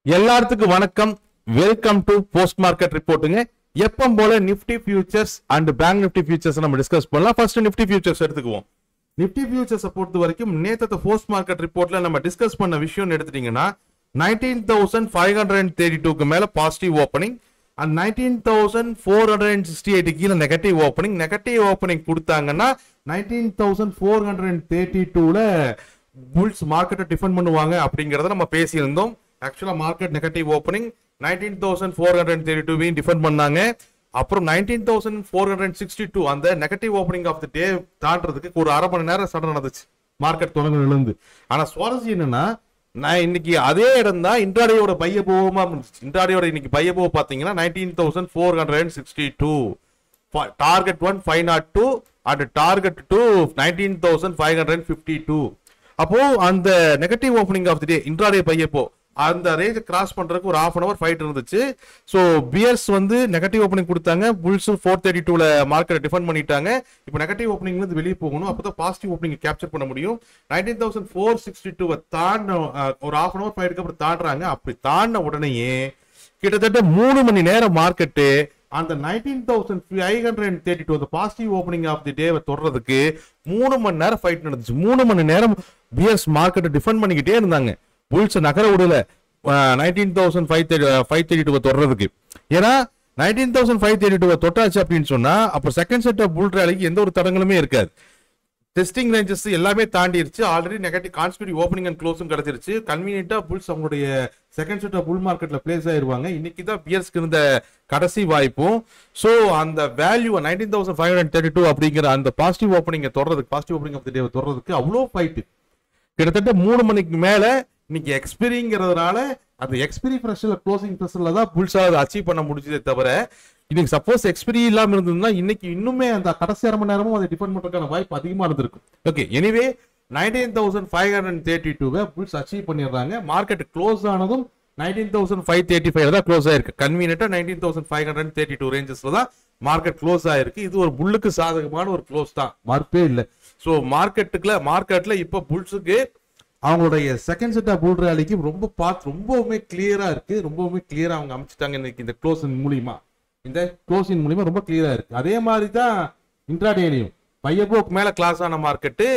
எல்லாத்துக்கும் வணக்கம் welcome to post market ரிப்போர்ட்டுங்க எப்பம் போல Nifty futures and bank Nifty futures நம்ம டிஸ்கஸ் பண்ணலாம் ஃபர்ஸ்ட் நிப்டி ஃபியூச்சர்ஸ் எடுத்துக்குவோம் நிப்டி ஃபியூச்சர்ஸை பொறுத்த வரைக்கும் நேற்று போஸ்ட் மார்க்கெட் ரிப்போர்ட்ல நம்ம டிஸ்கஸ் பண்ண விஷயம் எடுத்துட்டீங்கன்னா nineteen thousand five hundred and thirty டூக்கு மேல positive opening and nineteen thousand four hundred and sixty eight கீழே நெகட்டிவ் ஓப்பனிங் நெகட்டிவ் ஓப்பனிங் கொடுத்தாங்கன்னா nineteen thousand four hundred and thirty டூல புல்ஸ் மார்க்கெட்டை டிஃபெண்ட் பண்ணுவாங்க அப்படிங்கறத நம்ம பேசியிருந்தோம் actually market negative opening nineteen thousand four hundred thirty டூவையும் defend பண்ணாங்க அப்புறம் nineteen thousand four hundred sixty two அந்த negative opening of the day தாண்டறதுக்கு ஒரு அரை மணி நேரம் சடன் நடந்துச்சு மார்க்கெட் தொடங்கிலிருந்து ஆனா சுவாரஸ்யம் என்னன்னா நான் இன்னைக்கு அதே இடம் தான் இன்ட்ராடேயோட பையபோவமா இருந்துச்சு இன்ட்ராடேயோட இன்னைக்கு பையபோவ பாத்தீங்கன்னா nineteen thousand four hundred and sixty two target one five not two and target two nineteen thousand five hundred fifty two அப்போ அந்த negative opening of the day intraday பையப்போ அந்த ரேஞ்ச் கிராஸ் பண்றதுக்கு ஒரு ஹாஃப் அன் அவர் ஃபைட் இருந்துச்சு so bears வந்து negative opening கொடுத்தாங்க bulls four thirty டூல மார்க்கெட் டிஃபெண்ட் பண்ணிட்டாங்க இப்போ நெகட்டிவ் ஓப்பனிங்ல இருந்து வெளியே போகணும் அப்பதான் பாசிட்டிவ் ஓப்பனிங் கேப்சர் பண்ண முடியும் nineteen thousand four sixty two தாண்ட அஹ், ஒரு ஹாஃப் அன் அவர் ஃபைட்டுக்கு அப்புறம் தாண்டுறாங்க அப்படி தாண்டின உடனேயே கிட்டத்தட்ட மூணு மணி நேரம் மார்க்கெட்டு அந்த nineteen thousand five hundred and thirty two அந்த பாசிட்டிவ் ஓப்பனிங் ஆஃப் தி டேவை தொடர்றதுக்கு மூணு மணி நேரம் ஃபைட் நடந்துச்சு மூணு மணி நேரம் பிஎஸ் மார்க்கெட்டை டிஃபெண்ட் பண்ணிக்கிட்டே இருந்தாங்க புல்ஸ் நகர விடல nineteen thousand five thirty five thirty டூவை தொடர்றதுக்கு ஏன்னா நைன்டீன் தௌசண்ட் ஃபைவ் தேர்ட்டி டூவை தொட்டாச்சு அப்படின்னு சொன்னா அப்போ செகண்ட் செட் ஆஃப் புல் ரேலிக்கு எந்த ஒரு தடங்களுமே இருக்காது டெஸ்டிங் ரேஞ்சஸ் எல்லாமே தாண்டிருச்சு already negative consecutive opening and க்ளோஸும் கிடைச்சிருச்சு கன்வீனியன்ட்டா புல்ஸ் அவங்களுடைய செகண்ட் செட் ஆஃப் புல் மார்க்கெட்ல பிளேஸ் ஆயிருவாங்க இன்னைக்கு தான் பியர்ஸ்க்கு இருந்த கடைசி வாய்ப்பும் ஸோ அந்த value nineteen thousand five hundred thirty two அப்படிங்கிற அந்த பாசிட்டிவ் ஓப்பனிங் தொடர்றதுக்கு பாசிட்டிவ் ஓப்பனிங் ஆஃப் டே தொடர்றதுக்கு அவ்வளோ ஃபைட்டு கிட்டத்தட்ட மூணு மணிக்கு மேல இன்னைக்கு எக்ஸ்பிரிங்கிறதுனால அந்த எக்ஸ்பிரி ப்ரெஷர்ல க்ளோசிங் ப்ரெஷர்ல தான் புல்ஸா அதை அச்சீவ் பண்ண முடிஞ்சதே தவிர இன்னைக்கு சப்போஸ் எக்ஸ்பிரி இல்லாம இருந்ததுன்னா இன்னைக்கு இன்னுமே அந்த கடைசி அரை மணி நேரமும் அதை டிஃபெண்ட் பண்றதுக்கான வாய்ப்பு அதிகமா இருந்திருக்கும் okay anyway nineteen thousand five hundred thirty டூவை புல்ஸ் அச்சீவ் பண்ணிடுறாங்க மார்க்கெட் க்ளோஸ் ஆனதும் nineteen thousand five thirty five தான் க்ளோஸ் ஆயிருக்கு கன்வீனியன்ட்டா nineteen thousand five hundred thirty two ரேஞ்சஸ்ல தான் மார்க்கெட் க்ளோஸ் ஆயிருக்கு இது ஒரு புல்லுக்கு சாதகமான ஒரு க்ளோஸ் தான் மறுப்பே இல்லை ஸோ மார்க்கெட்டுக்குள்ள மார்க்கெட்ல இப்போ புல்ஸுக்கு அவங்களுடைய செகண்ட் செட் ஆஃப் புல் ரேலிக்கு ரொம்ப பார்த்து ரொம்பவுமே கிளியரா இருக்கு ரொம்பவுமே கிளியரா அவங்க அமைச்சிட்டாங்க இன்னைக்கு இந்த க்ளோஸின் மூலியமா இந்த க்ளோஸின் மூலியமா ரொம்ப கிளியரா இருக்கு அதே மாதிரி தான் இன்ட்ராடேலையும் பையபோக்கு மேல கிளாஸ் ஆன market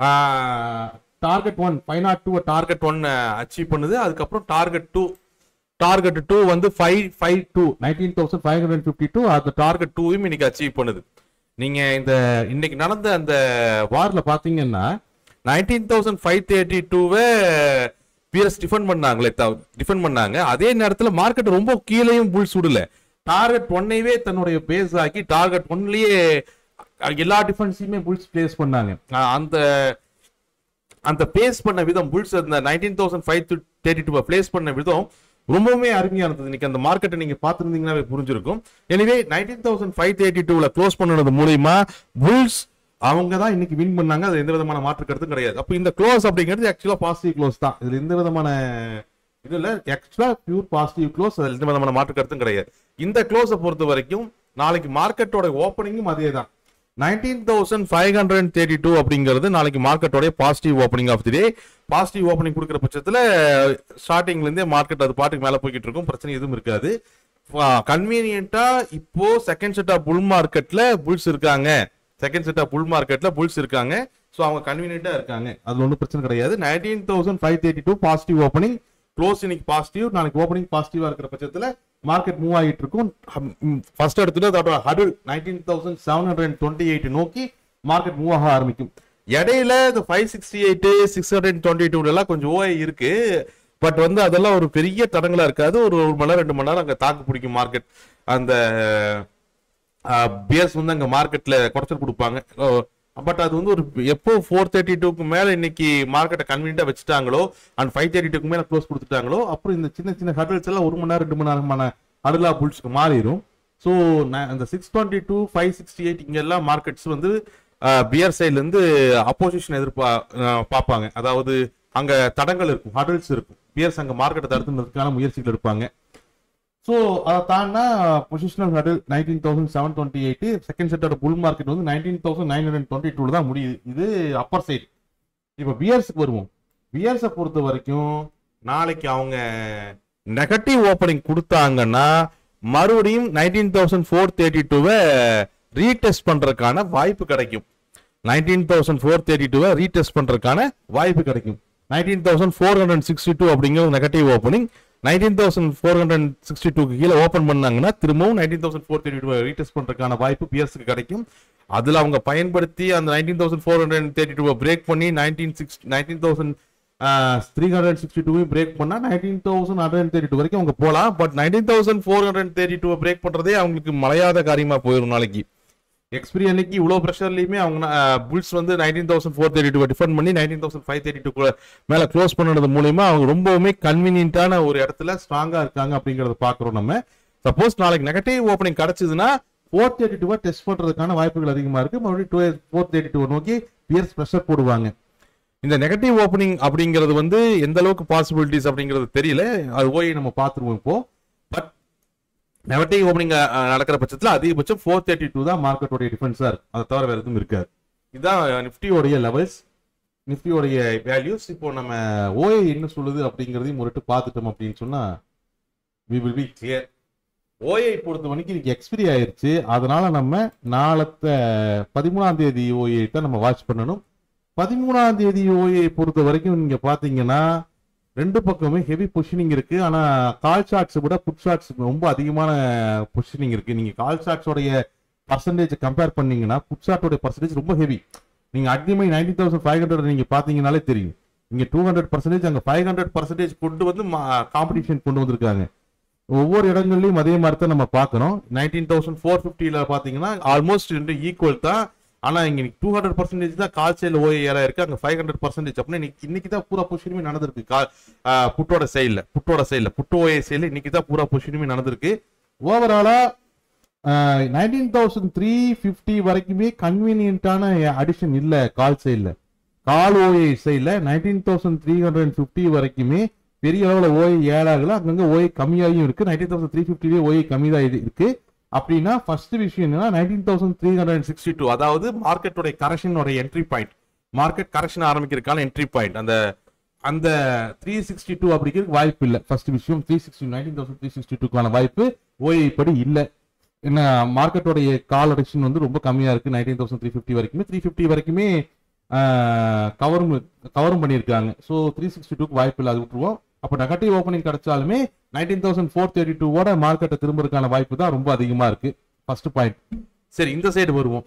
target one five not two target one achieve பண்ணுது அதுக்கப்புறம் டார்கெட் டூ டார்கெட் டூ வந்து five five two nineteen thousand five hundred fifty two அந்த டார்கெட் டூவையும் இன்னைக்கு அச்சீவ் பண்ணுது நீங்க இந்த இன்னைக்கு நடந்த அந்த வார்ல பாத்தீங்கன்னா நைன்டீன் தௌசண்ட் ஃபைவ் தேர்ட்டி டூவை பிஎஸ் டிஃபெண்ட் பண்ணாங்களே டிஃபெண்ட் பண்ணாங்க அதே நேரத்தில் மார்க்கெட் ரொம்ப கீழேயும் புல் சுடல டார்கெட் ஒன்னையவே தன்னுடைய பேஸ் ஆக்கி டார்கெட் ஒன்லயே எல்லா டிஃபென்ஸையுமே புல்ஸ் பிளேஸ் பண்ணாங்க அஹ் அந்த அந்த பேஸ் பண்ண விதம் புல்ஸ் அந்த nineteen thousand five thirty two place பண்ண விதம் ரொம்பவுமே அருமையா இருந்தது இன்னைக்கு அந்த மார்க்கெட்டை நீங்க பார்த்துருந்தீங்கன்னாவே புரிஞ்சிருக்கும் anyway nineteen thousand five thirty டூல க்ளோஸ் பண்ணது மூலியமா புல்ஸ் அவங்க தான் இன்னைக்கு வின் பண்ணாங்க அது எந்த விதமான மாற்று கருத்தும் கிடையாது அப்போ இந்த க்ளோஸ் அப்படிங்கிறது ஆக்சுவலா பாசிட்டிவ் க்ளோஸ் தான் இதுல எந்த விதமான இதுல ஆக்சுவலா பியூர் பாசிட்டிவ் க்ளோஸ் அதுல எந்த விதமான மாற்று கருத்தும் கிடையாது இந்த க்ளோஸை பொறுத்த வரைக்கும் நாளைக்கு மார்க்கெட்டோட ஓப்பனிங்கும் அதே தான் nineteen thousand five hundred thirty two அப்படிங்கிறது நாளைக்கு மார்க்கெட்டோடைய positive opening of the day positive opening கொடுக்குற பட்சத்தில் ஸ்டார்டிங்ல இருந்தே மார்க்கெட் அது பாட்டுக்கு மேலே போய்கிட்டு இருக்கும் பிரச்சனை எதுவும் இருக்காது கன்வீனியன்ட்டா இப்போ செகண்ட் செட் ஆஃப் புல் மார்க்கெட்ல புல்ஸ் இருக்காங்க செகண்ட் செட் ஆஃப் புல் மார்க்கெட்ல புல்ஸ் இருக்காங்க ஸோ அவங்க கன்வீனியன்ட்டா இருக்காங்க அதுல ஒன்றும் பிரச்சனை கிடையாது nineteen thousand five thirty two positive opening close இன்னைக்கு பாசிட்டிவ் நாளைக்கு ஓப்பனிங் பாசிட்டிவா இருக்கிற பட்சத்துல மார்க்கெட் மூவ் ஆகிட்டு இருக்கும் ஃபர்ஸ்ட் எடுத்துட்டு அதோட hurdle nineteen thousand seven hundred twenty eight நோக்கி மார்க்கெட் மூவ் ஆக ஆரம்பிக்கும் இடையில இந்த five sixty eight six hundred twenty two எல்லாம் கொஞ்சம் ஓஐ இருக்கு பட் வந்து அதெல்லாம் ஒரு பெரிய தடங்களா இருக்காது ஒரு ஒரு மணி நேரம் ரெண்டு மணி நேரம் அங்க தாக்கு பிடிக்கும் மார்க்கெட் அந்த பியர்ஸ் வந்து அங்க மார்க்கெட்ல குறைச்சல் கொடுப்பாங்க பட் அது வந்து ஒரு எப்போ ஃபோர் தேர்ட்டி டூக்கு மேல இன்னைக்கு மார்க்கெட்டை கன்வீனியா வச்சுட்டாங்களோ அண்ட் ஃபைவ் தேர்ட்டி டூக்கு மேல க்ளோஸ் கொடுத்துட்டாங்களோ அப்புறம் இந்த சின்ன சின்ன ஹடல்ஸ் எல்லாம் ஒரு மணி நேரம் ரெண்டு மணி நேரமான ஹடலா புல்ஸ்க்கு மாறிடும் ஸோ அந்த six twenty two five sixty eight இங்கெல்லாம் மார்க்கெட்ஸ் வந்து பியர் சைட்ல இருந்து அப்போசிஷன் எதிர்பா அஹ் பார்ப்பாங்க அதாவது அங்க தடங்கள் இருக்கும் ஹடல்ஸ் இருக்கும் பியர்ஸ் அங்க மார்க்கெட்டை தடுத்துறதுக்கான முயற்சிகள் எடுப்பாங்க ஸோ அதை தாண்டினா positional hurdle nineteen thousand seven twenty eight second செட்டோட புல் மார்க்கெட் வந்து nineteen thousand nine hundred twenty டூல தான் முடியுது இது அப்பர் சைடு இப்போ பியர்ஸுக்கு வருவோம் பியர்ஸை பொறுத்த வரைக்கும் நாளைக்கு அவங்க நெகட்டிவ் ஓப்பனிங் கொடுத்தாங்கன்னா மறுபடியும் நைன்டீன் தௌசண்ட் ஃபோர் தேர்ட்டி டூவை ரீடெஸ்ட் பண்றதுக்கான வாய்ப்பு கிடைக்கும் நைன்டீன் தௌசண்ட் ஃபோர் தேர்ட்டி டூவை ரீடெஸ்ட் பண்றதுக்கான வாய்ப்பு கிடைக்கும் nineteen thousand four hundred sixty two அப்படிங்கிற negative opening nineteen thousand four hundred sixty டூக்கு கீழே ஓப்பன் பண்ணாங்கன்னா திரும்பவும் nineteen thousand four thirty two retest பண்றதுக்கான வாய்ப்பு பிஎஸ்க்கு கிடைக்கும் அதுல அவங்க பயன்படுத்தி அந்த nineteen thousand four hundred thirty டூவை பிரேக் பண்ணி nineteen six nineteen thousand three hundred sixty டூவையும் break பண்ணா nineteen thousand hundred thirty two வரைக்கும் அவங்க போகலாம் but nineteen thousand four hundred thirty டூவை பிரேக் பண்றதே அவங்களுக்கு மலையாத காரியமா போயிடும் நாளைக்கு எக்ஸ்பிரி அன்னைக்கு இவ்வளோ ப்ரெஷர்லையுமே அவங்க புல்ஸ் வந்து nineteen thousand four thirty two defend பண்ணி nineteen thousand five thirty two மேலே க்ளோஸ் பண்ணது மூலியமா அவங்க ரொம்பவுமே கன்வீனியன்ட்டான ஒரு இடத்துல ஸ்ட்ராங்காக இருக்காங்க அப்படிங்கறத பார்க்குறோம் நம்ம சப்போஸ் நாளைக்கு நெகட்டிவ் ஓப்பனிங் கிடைச்சதுன்னா ஃபோர் தேர்ட்டி டூவை டெஸ்ட் பண்றதுக்கான வாய்ப்புகள் அதிகமாக இருக்கு மறுபடியும் டூ ஃபோர் தேர்ட்டி டூ நோக்கி பியர்ஸ் ப்ரெஷர் போடுவாங்க இந்த நெகட்டிவ் ஓப்பனிங் அப்படிங்கிறது வந்து எந்த அளவுக்கு பாசிபிலிட்டிஸ் அப்படிங்கிறது தெரியல அது போய் நம்ம பார்த்துருவோம் இப்போ பட் நெகட்டிவ் ஓப்பனிங் நடக்கிற பட்சத்தில் அதிகபட்சம் ஃபோர் தேர்ட்டி டூ தான் மார்க்கெட்டோடைய டிஃபென்ஸாக இருக்கு அதை தவிர வேறு எதுவும் இருக்காது இதுதான் நிஃப்டியோடைய லெவல்ஸ் நிஃப்டியோடைய வேல்யூஸ் இப்போ நம்ம ஓஏ என்ன சொல்லுது அப்படிங்கிறதையும் ஒரு பார்த்துட்டோம் அப்படின்னு சொன்னா we will be clear OI பொறுத்த வரைக்கும் இன்னைக்கு எக்ஸ்பிரி ஆயிருச்சு அதனால நம்ம நாளத்த பதிமூணாம் தேதி ஓஏ தான் நம்ம வாட்ச் பண்ணணும் பதிமூணாம் தேதி ஓஏ பொறுத்த வரைக்கும் நீங்க பாத்தீங்கன்னா ரெண்டு பக்கமே ஹெவி பொசிஷனிங் இருக்கு ஆனா கால் ஷாட்ஸ் விட புட் ஷாட்ஸ் ரொம்ப அதிகமான பொசிஷனிங் இருக்கு நீங்க கால் ஷாட்ஸோடைய பர்சன்டேஜ் கம்பேர் பண்ணீங்கன்னா புட் ஷாட்டோட பர்சன்டேஜ் ரொம்ப ஹெவி நீங்க அக்னிமை நைன்டி தௌசண்ட் ஃபைவ் ஹண்ட்ரட் நீங்க பாத்தீங்கன்னாலே தெரியும் இங்க டூ ஹண்ட்ரட் பர்சன்டேஜ் அங்க ஃபைவ் ஹண்ட்ரட் பர்சன்டேஜ் கொண்டு வந்து காம்படிஷன் கொண்டு வந்திருக்காங்க ஒவ்வொரு இடங்கள்லயும் அதே மாதிரி தான் நம்ம பார்க்கறோம் நைன்டீன் தௌசண்ட் ஃபோர் ஃபிஃப்டியில் பார்த்தீங்கன்னா ஆல்மோஸ்ட் ரெண்டு ஈக்குவல் தான் ஆனா இங்க டூ ஹண்ட்ரட் பர்சன்டேஜ் தான் கால் சைடில் ஓஏஆரா இருக்கு அங்க ஃபைவ் ஹண்ட்ரட் பர்சன்டேஜ் அப்படின்னா இன்னைக்கு இன்னைக்கு தான் பூரா பொசிஷனுமே நடந்திருக்கு கா ஆஹ் புட்டோட சைடில் புட்டோட சைடில் புட்டு ஓஏ சைடில் இன்னைக்கு தான் பூரா பொசிஷனுமே நடந்திருக்கு ஓவராலா நைன்டீன் தௌசண்ட் த்ரீ ஃபிஃப்டி வரைக்குமே கன்வீனியன்ட்டான அடிஷன் இல்ல கால் சைடில் கால் ஓஏ சைடில் nineteen thousand three hundred fifty வரைக்குமே பெரிய அளவில் ஓஏ ஏழாகல அங்கங்க ஓஏ கம்மியாகியும் இருக்கு நைன்டீன் தௌசண்ட் த்ரீ ஃபிஃப்டிலேயே ஓஏ கம்மி தான் இது இருக்கு அப்படின்னா ஃபர்ஸ்ட் விஷயம் என்னன்னா nineteen thousand three hundred sixty two அதாவது மார்க்கெட்டோட கரெக்ஷனோட என்ட்ரி பாயிண்ட் மார்க்கெட் கரெக்ஷன் ஆரம்பிக்கிறதுக்கான என்ட்ரி பாயிண்ட் அந்த அந்த த்ரீ சிக்ஸ்டி டூ அப்படிங்கிறதுக்கு வாய்ப்பு இல்லை ஃபர்ஸ்ட் விஷயம் three sixty nineteen thousand three sixty டூக்கான வாய்ப்பு ஓஏ படி இல்லை என்ன மார்க்கெட்டோடைய கால் அடிஷன் வந்து ரொம்ப கம்மியா இருக்கு நைன்டீன் தௌசண்ட் த்ரீ ஃபிஃப்டி வரைக்குமே த்ரீ ஃபிஃப்டி வரைக்குமே கவரும் கவரும் பண்ணியிருக்காங்க ஸோ த்ரீ சிக்ஸ்டி டூக்கு வாய்ப்பு இல்லை அது விட்டுருவோம் அப்போ நெகட்டிவ் ஓப்பனிங் கிடைச்சாலுமே நைன்டீன் தௌசண்ட் ஃபோர் தேர்ட்டி டூவோட மார்க்கெட்டை திரும்புறதுக்கான வாய்ப்பு தான் ரொம்ப அதிகமா இருக்கு ஃபர்ஸ்ட் பாயிண்ட் சரி இந்த சைடு வருவோம்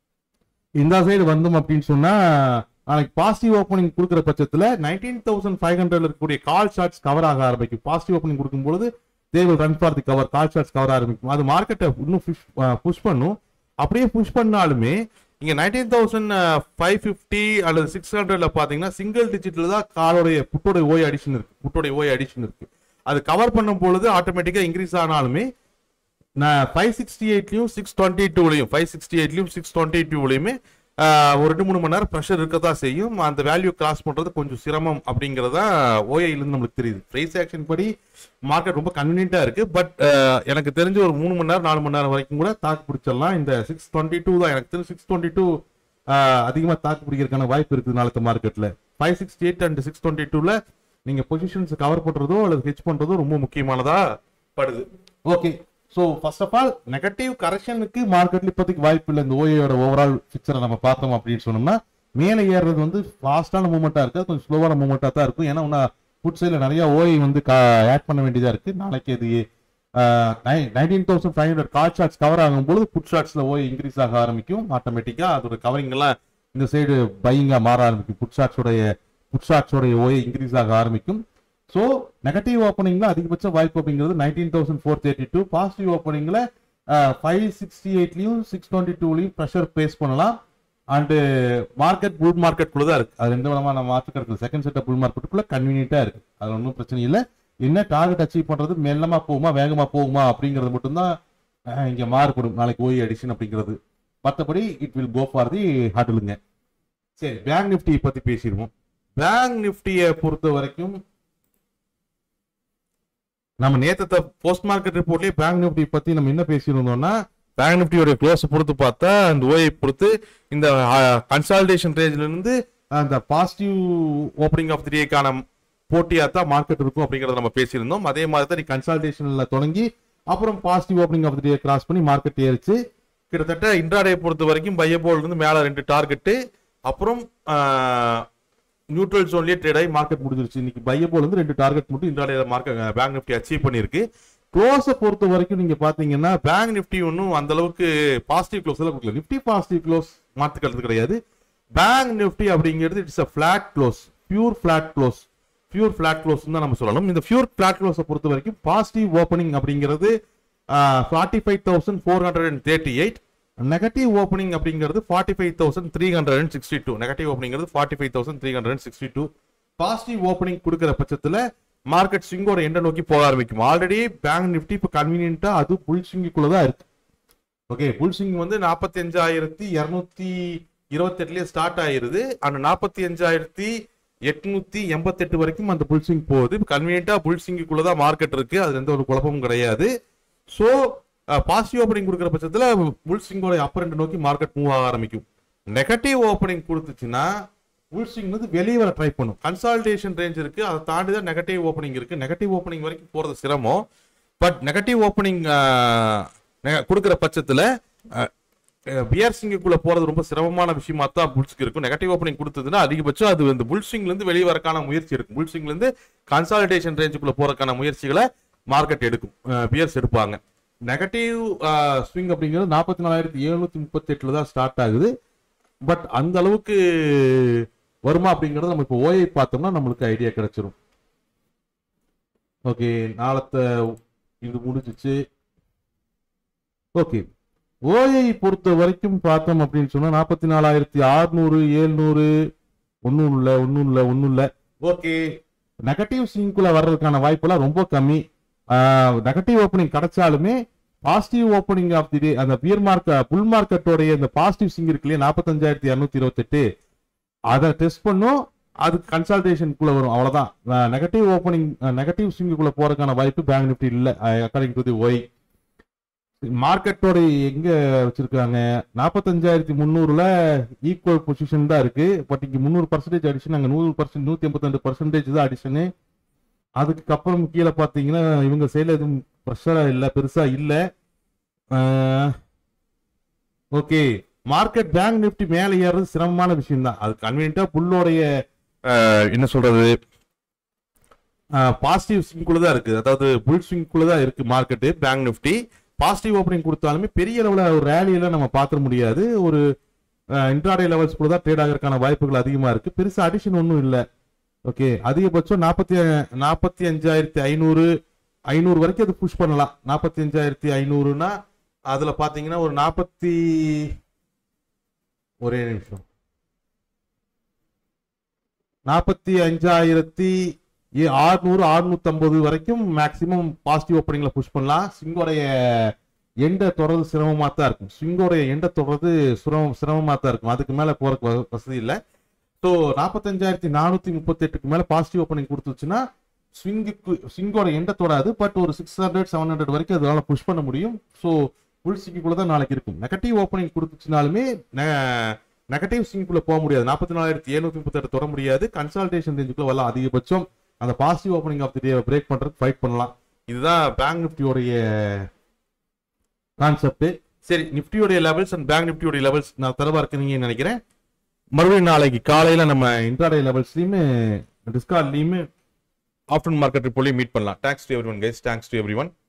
இந்த சைடு வந்தோம் அப்படின்னு சொன்னா நாளைக்கு பாசிட்டிவ் ஓப்பனிங் கொடுக்குற பட்சத்துல நைன்டீன் தௌசண்ட் ஃபைவ் ஹண்ட்ரட்ல இருக்கக்கூடிய கால் ஷார்ட்ஸ் கவர் ஆக ஆரம்பிக்கும் பாசிட்டிவ் ஓப்பனிங் கொடுக்கும்போது தேவல் run for the cover call shorts cover ஆரம்பிக்கும் அது மார்க்கெட்டை இன்னும் புஷ் பண்ணும் அப்படியே புஷ் பண்ணாலுமே இங்க நைன்டீன் தௌசண்ட் ஃபைவ் ஃபிஃப்டி அல்லது சிக்ஸ் ஹண்ட்ரட்ல பாத்தீங்கன்னா சிங்கிள் டிஜிட்ல தான் காலோடைய புட்டோட ஓய் அடிஷன் இருக்கு புட்டோடைய ஓய் அடிஷன் இருக்கு அது கவர் பண்ணும் பொழுது ஆட்டோமேட்டிக்கா இன்க்ரீஸ் ஆனாலுமே நான் ஃபைவ் சிக்ஸ்டி எயிட்லையும் சிக்ஸ் டுவெண்ட்டி டூலையும் ஃபைவ் சிக்ஸ்டி எயிட்லையும் சிக்ஸ் டுவெண்ட்டி டூலையுமே ஒரு ரெண்டு மூணு மணி நேரம் ப்ரெஷர் இருக்க தான் செய்யும் அந்த வேல்யூ கிராஸ் பண்றது கொஞ்சம் சிரமம் அப்படிங்கறதா ஓஐலேருந்து நம்மளுக்கு தெரியுது ப்ரைஸ் ஆக்ஷன் படி மார்க்கெட் ரொம்ப கன்வீனியன்ட்டா இருக்கு பட் எனக்கு தெரிஞ்ச ஒரு மூணு மணி நேரம் நாலு மணி நேரம் வரைக்கும் கூட தாக்கு பிடிச்சிடலாம் இந்த சிக்ஸ் டுவெண்ட்டி டூ தான் எனக்கு தெரிஞ்சு சிக்ஸ் டுவெண்ட்டி டூ அதிகமாக தாக்கு பிடிக்கிறதுக்கான வாய்ப்பு இருக்குது நாளத்த மார்க்கெட்ல five sixty eight and six twenty டூல நீங்க பொசிஷன்ஸ் கவர் பண்றதோ அல்லது ஹெச் பண்றதோ ரொம்ப முக்கியமானதா படுது okay so first of all negative கரெக்ஷனுக்கு மார்க்கெட்ல இப்போதைக்கு வாய்ப்பு இல்லை இந்த ஓஏயோட ஓவரால் பிக்சரை நம்ம பார்த்தோம் அப்படின்னு சொன்னோம்னா மேலே ஏறுறது வந்து ஃபாஸ்டான மூமெண்ட்டாக இருக்கு கொஞ்சம் ஸ்லோவான மூமெண்ட்டாக தான் இருக்கும் ஏன்னா இன்னும் ஃபுட் சைடில் நிறைய ஓஐ வந்து ஆட் பண்ண வேண்டியதாக இருக்கு நாளைக்கு அது nineteen thousand five hundred call shorts cover ஆகும்போது ஃபுட் ஷாட்ஸில் ஓஐ இன்க்ரீஸ் ஆக ஆரம்பிக்கும் ஆட்டோமேட்டிக்காக அதோட கவரிங் எல்லாம் இந்த சைடு பையிங்காக மாற ஆரம்பிக்கும் ஃபுட் ஷாட்ஸோடைய ஃபுட் ஷாட்ஸோடைய ஓஐ இன்க்ரீஸ் ஆக ஆரம்பிக்கும் ஸோ நெகட்டிவ் ஓப்பனிங்ல அதிகபட்ச வாய்ப்பு அப்படிங்கிறது nineteen thousand four thirty two positive ஓப்பனிங்ல ஃபைவ் சிக்ஸ்டி எயிட்லையும் சிக்ஸ் டுவெண்ட்டி டூலையும் ப்ரெஷர் பேஸ் பண்ணலாம் அண்டு மார்க்கெட் புல் மார்க்கெட் குள்ள தான் இருக்கு அது ரெண்டு விதமா நம்ம மாற்றுக்கிறது செகண்ட் செட் புல் மார்க்கெட்டுக்குள்ள கன்வீனியன்ட்டா இருக்கு அது ஒன்றும் பிரச்சனை இல்லை என்ன டார்கெட் அச்சீவ் பண்றது மெல்லமா போகுமா வேகமா போகுமா அப்படிங்கிறது மட்டும்தான் அஹ், இங்க மாறுபடும் நாளைக்கு ஓய் அடிஷன் அப்படிங்கிறது மற்றபடி it will go for the ஹார்டலுங்க சரி பேங்க் நிஃப்டி பத்தி பேசிடுவோம் பேங்க் நிஃப்டியை பொறுத்த வரைக்கும் நம்ம நேத்தத்தை போஸ்ட் மார்க்கெட் ரிப்போர்ட்லயே பேங்க் நிஃப்டி பத்தி நம்ம என்ன பேசியிருந்தோம்னா பேங்க் நிஃப்டியோட க்ளோஸ் பொறுத்து பார்த்தா அந்த ஓயை பொறுத்து இந்த கன்சால்டேஷன் ரேஞ்சில இருந்து அந்த பாசிட்டிவ் ஓப்பனிங் ஆஃப் தி டேக்கான போட்டியா தான் மார்க்கெட் இருக்கும் அப்படிங்கறத நம்ம பேசியிருந்தோம் அதே மாதிரி தான் கன்சல்டேஷன்ல தொடங்கி அப்புறம் positive opening of day cross பண்ணி மார்க்கெட் ஏறிச்சு கிட்டத்தட்ட இன்ட்ராடே பொறுத்த வரைக்கும் பையபோல் இருந்து மேல ரெண்டு டார்கெட்டு அப்புறம் நியூட்ரல் ஜோன்லயே ட்ரேட் ஆகி மார்க்கெட் முடிஞ்சிருச்சு இன்னைக்கு பையபோல் இருந்து ரெண்டு டார்கெட் மட்டும் intraday market Bank Nifty achieve பண்ணியிருக்கு க்ளோஸை பொறுத்த வரைக்கும் நீங்க பாத்தீங்கன்னா பேங்க் நிஃப்டி ஒன்றும் அந்த அளவுக்கு பாசிட்டிவ் க்ளோஸ் எல்லாம் கொடுக்கல நிஃப்டி பாசிட்டிவ் க்ளோஸ் மாத்துக்கிறது கிடையாது பேங்க் நிஃப்டி அப்படிங்கிறது it's a flat close pure flat close pure flat close தான் நம்ம சொல்லணும் இந்த பியூர் ஃபிளாட் க்ளோஸை பொறுத்த வரைக்கும் பாசிட்டிவ் ஓப்பனிங் அப்படிங்கிறது forty five thousand four hundred and thirty eight negative opening அப்படிங்கிறது forty five thousand three hundred and sixty two negative ஓப்பனிங்கிறது forty five thousand three hundred and sixty two positive opening கொடுக்குற பட்சத்தில் market ஸ்விங்கோட எண்டை நோக்கி போக ஆரம்பிக்கும் already bank Nifty இப்போ கன்வீனியன்ட்டா அது புல் ஸ்விங்குக்குள்ள தான் இருக்கு ஓகே புல் ஸ்விங் வந்து நாற்பத்தி அஞ்சாயிரத்தி இரநூத்தி இருபத்தெட்டுலயே ஸ்டார்ட் ஆயிருது அந்த நாற்பத்தி அஞ்சாயிரத்தி எட்நூத்தி எண்பத்தெட்டு வரைக்கும் அந்த புல் ஸ்விங் போகுது கன்வீனியன்ட்டா புல் ஸ்விங்குக்குள்ள தான் மார்க்கெட் இருக்கு அதுல எந்த ஒரு குழப்பமும் கிடையாது ஸோ பாசிட்டிவ் ஓப்பனிங் கொடுக்குற பட்சத்தில் புல் ஸ்விங்கோட அப்பர் ரெண்டு நோக்கி மார்க்கெட் மூவ் ஆக ஆரம்பிக்கும் நெகட்டிவ் ஓப்பனிங் கொடுத்துச்சுன்னா புல் ஸ்விங் வந்து வெளியே வர ட்ரை பண்ணும் கன்சால்டேஷன் ரேஞ்ச் இருக்கு அதை தாண்டி தான் நெகட்டிவ் ஓப்பனிங் இருக்கு நெகட்டிவ் ஓப்பனிங் வரைக்கும் போறது சிரமம் பட் நெகட்டிவ் ஓப்பனிங் கொடுக்குற பட்சத்தில் பியர் சிங்குக்குள்ள போறது ரொம்ப சிரமமான விஷயமா தான் புல்ஸ்க்கு இருக்கும் நெகட்டிவ் ஓப்பனிங் கொடுத்ததுன்னா அதிகபட்சம் அது இந்த புல்ஸ்விங்ல இருந்து வெளியே வரக்கான முயற்சி இருக்கும் புல்ஸ்விங்ல இருந்து கன்சாலிடேஷன் ரேஞ்சுக்குள்ள போறதுக்கான முயற்சிகளை மார்க்கெட் எடுக்கும் பியர்ஸ் எடுப்பாங்க நெகட்டிவ் ஸ்விங் அப்படிங்கிறது நாற்பத்தி நாலாயிரத்தி எழுநூத்தி முப்பத்தி எட்டுல தான் ஸ்டார்ட் ஆகுது பட் அந்த அளவுக்கு வருமா அப்படிங்கறது நம்ம இப்போ ஓஐ பார்த்தோம்னா நம்மளுக்கு ஐடியா கிடைச்சிரும் ஓகே நாளத்தை இது முடிஞ்சிச்சு ஓகே ஓஐ பொறுத்த வரைக்கும் பார்த்தோம் அப்படின்னு சொன்னா நாற்பத்தி நாலாயிரத்தி அறுநூறு ஏழ்நூறு ஒன்னும் இல்ல ஒன்னும் இல்ல ஒன்னும் இல்ல ஓகே நெகட்டிவ் ஸ்விங்குள்ள வர்றதுக்கான வாய்ப்பெல்லாம் ரொம்ப கம்மி நெகட்டிவ் ஓப்பனிங் கிடைச்சாலுமே positive opening of the day அந்த பியர் மார்க்கெட் புல் மார்க்கெட்டோடைய இந்த பாசிட்டிவ் சிங் இருக்கு இல்லையா நாற்பத்தஞ்சாயிரத்தி இரநூத்தி இருபத்தெட்டு அதை டெஸ்ட் பண்ணும் அது கன்சல்டேஷனுக்குள்ள வரும் அவ்வளவுதான் நெகட்டிவ் ஓப்பனிங் நெகட்டிவ் ஸ்விங்குக்குள்ள போறதுக்கான வாய்ப்பு பேங்க் நிஃப்டி இல்ல அக்கார்டிங் டு தி ஒய் மார்க்கெட்டோட எங்க வச்சிருக்காங்க நாற்பத்தஞ்சாயிரத்தி முந்நூறுல ஈக்குவல் பொசிஷன் தான் இருக்கு பட் இங்க முந்நூறு பர்சன்டேஜ் அடிஷன் அங்க நூறு பர்சன்ட் நூத்தி எண்பத்தி ரெண்டு பர்சன்டேஜ் தான் அடிஷனு அதுக்கு அப்புறம் கீழே பாத்தீங்கன்னா இவங்க சைடுல எதுவும் ப்ரெஷரா இல்ல பெருசா இல்ல ஓகே மார்க்கெட் பேங்க் நிஃப்டி மேல ஏறது சிரமமான விஷயம் தான் அது கன்வீனியன்டா புல்லோடைய என்ன சொல்றது பாசிட்டிவ் ஸ்விங்குள்ள தான் இருக்கு அதாவது புல் ஸ்விங்குள்ள தான் இருக்கு market Bank Nifty positive opening கொடுத்தாலுமே பெரிய அளவில் ஒரு ரேலியில நம்ம பார்த்துட முடியாது ஒரு இன்ட்ராடே லெவல்ஸ் கூட தான் ட்ரேட் ஆகிறதுக்கான வாய்ப்புகள் அதிகமா இருக்கு பெருசா அடிஷன் ஒன்றும் இல்லை ஓகே அதிகபட்சம் நாற்பத்தி நாற்பத்தி அஞ்சாயிரத்தி ஐநூறு ஐநூறு வரைக்கும் அது புஷ் பண்ணலாம் நாற்பத்தி அஞ்சாயிரத்தி ஐநூறுனா அதுல பாத்தீங்கன்னா ஒரு நாற்பத்தி ஒரே நிமிஷம் நாற்பத்தி அஞ்சாயிரத்தி ஆறுநூறு ஆறுநூத்தி ஐம்பது வரைக்கும் மேக்சிமம் பாசிட்டிவ் ஓப்பனிங்ல புஷ் பண்ணலாம் சிங்கோடைய எண்டை தொடர்றது சிரமமா தான் இருக்கும் சிங்கோடைய எண்டை தொடர்றது சிரமம் சிரமமா தான் இருக்கும் அதுக்கு மேல போறதுக்கு வ- வசதி இல்லை ஸோ நாற்பத்தஞ்சாயிரத்தி நானூத்தி முப்பத்தி எட்டுக்கு மேல பாசிட்டிவ் ஓப்பனிங் கொடுத்துச்சுன்னா ஸ்விங்குக்கு ஸ்விங்கோட எண்டை தொடாது பட் ஒரு சிக்ஸ் ஹண்ட்ரட் செவன் ஹண்ட்ரட் வரைக்கும் அதனால புஷ் பண்ண முடியும் ஸோ ஃபுல் ஸ்விங்குக்குள்ள தான் நாளைக்கு இருக்கும் நெகட்டிவ் ஓப்பனிங் கொடுத்துச்சுனாலுமே நெகட்டிவ் ஸ்விங்குக்குள்ள போக முடியாது நாற்பத்தி நாலாயிரத்தி எழுநூத்தி முப்பத்தி தொட முடியாது கன்சல்டேஷன் ரேஞ்சுக்குள்ள வரலாம் அதிகபட்சம் அந்த positive opening of the day break பண்றதுக்கு ஃபைட் பண்ணலாம் இதுதான் பேங்க் நிஃப்டியோடைய கான்செப்ட் சரி நிஃப்டியோடைய லெவல்ஸ் அண்ட் பேங்க் நிஃப்டியோடைய லெவல்ஸ் நான் தரவா இருக்குன்னு நினைக்கிறேன் மறுபடியும் நாளைக்கு காலையில நம்ம இன்ட்ராடே லெவல்ஸ்லயுமே டிஸ்கார்ட்லயுமே ஆஃப்டர்நூன் மார்க்கெட் ரிப்போர்ட்லயும் மீட் பண்ணலாம் thanks to everyone guys thanks to every one